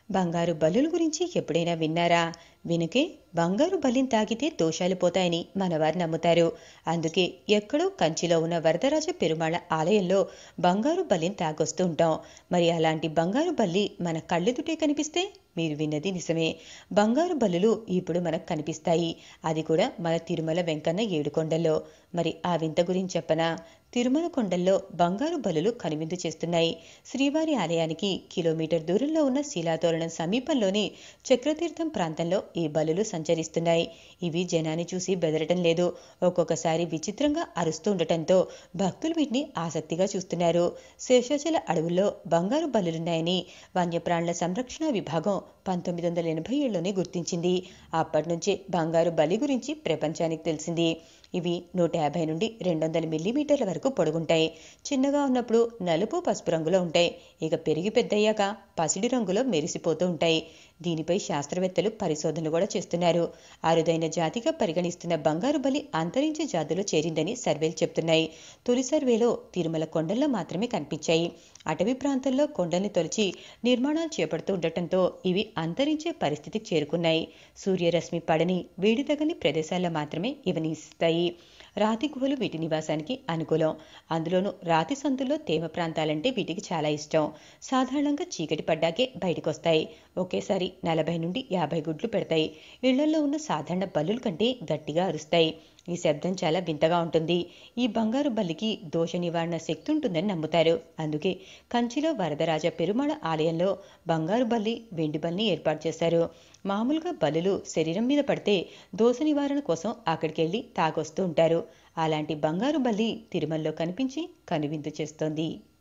బంగారు బల్లుల గురించి ఎప్పుడైనా విన్నారా వినకే బంగారు బల్లిని తాగితే దోషాలు పోతాయని మనవారు నమ్ముతారు అందుకే ఎక్కడో కంచిలో ఉన్న వరదరాజ పెరుమాళ ఆలయంలో బంగారు బల్లిని తాగొస్తూ ఉంటాం మరి అలాంటి బంగారు బల్లి మన కళ్ళెదుటే కనిపిస్తే మీరు విన్నది నిజమే బంగారు బల్లులు ఇప్పుడు మనకు కనిపిస్తాయి అది కూడా మన తిరుమల వెంకన్న ఏడుకొండల్లో మరి ఆ వింత గురించి చెప్పనా తిరుమల కొండల్లో బంగారు బల్లులు కనువిందు చేస్తున్నాయి శ్రీవారి ఆలయానికి కిలోమీటర్ దూరంలో ఉన్న శిలాతోరణం సమీపంలోని చక్రతీర్థం ప్రాంతంలో ఈ బల్లులు సంచరిస్తున్నాయి ఇవి జనాన్ని చూసి బెదరటం లేదు ఒక్కొక్కసారి విచిత్రంగా అరుస్తూ ఉండటంతో భక్తులు వీటిని ఆసక్తిగా చూస్తున్నారు శేషాచల అడవుల్లో బంగారు బల్లులున్నాయని వన్యప్రాణుల సంరక్షణ విభాగం పంతొమ్మిది వందల ఎనభై ఏడులోనే గుర్తించింది అప్పటి నుంచే బంగారు బలి గురించి ప్రపంచానికి తెలిసింది ఇవి నూట యాభై నుండి రెండు వందల మిల్లీమీటర్ల వరకు పొడుగుంటాయి చిన్నగా ఉన్నప్పుడు నలుపు పసుపు రంగులో ఉంటాయి ఇక పెరిగి పెద్దయ్యాక పసిడి రంగులో మెరిసిపోతూ ఉంటాయి దీనిపై శాస్త్రవేత్తలు పరిశోధనలు కూడా చేస్తున్నారు అరుదైన జాతిగా పరిగణిస్తున్న బంగారు బలి అంతరించే జాతులో చేరిందని సర్వేలు చెప్తున్నాయి తొలి సర్వేలో తిరుమల కొండల్లో మాత్రమే కనిపించాయి అటవీ ప్రాంతంలో కొండల్ని తొలిచి నిర్మాణాలు చేపడుతూ ఉండటంతో ఇవి అంతరించే పరిస్థితికి చేరుకున్నాయి సూర్యరశ్మి పడని వేడి తగని ప్రదేశాల్లో మాత్రమే ఇవి నివసిస్తాయి రాతి గుహలు వీటి నివాసానికి అనుకూలం అందులోనూ రాతి సందుల్లో తేమ ప్రాంతాలంటే వీటికి చాలా ఇష్టం సాధారణంగా చీకటి పడ్డాకే బయటకొస్తాయి ఒకేసారి నలభై నుండి యాభై గుడ్లు పెడతాయి ఇళ్లలో ఉన్న సాధారణ బల్లుల కంటే గట్టిగా అరుస్తాయి ఈ శబ్దం చాలా వింతగా ఉంటుంది ఈ బంగారు బల్లికి దోష నివారణ శక్తి ఉంటుందని నమ్ముతారు అందుకే కంచిలో వరదరాజ పెరుమాళ ఆలయంలో బంగారు బల్లి వెండి బల్లిని ఏర్పాటు చేశారు మామూలుగా బల్లులు శరీరం మీద పడితే దోష నివారణ కోసం అక్కడికి వెళ్ళి తాగొస్తూ ఉంటారు అలాంటి బంగారు బల్లి తిరుమలలో కనిపించి కనువిందు చేస్తోంది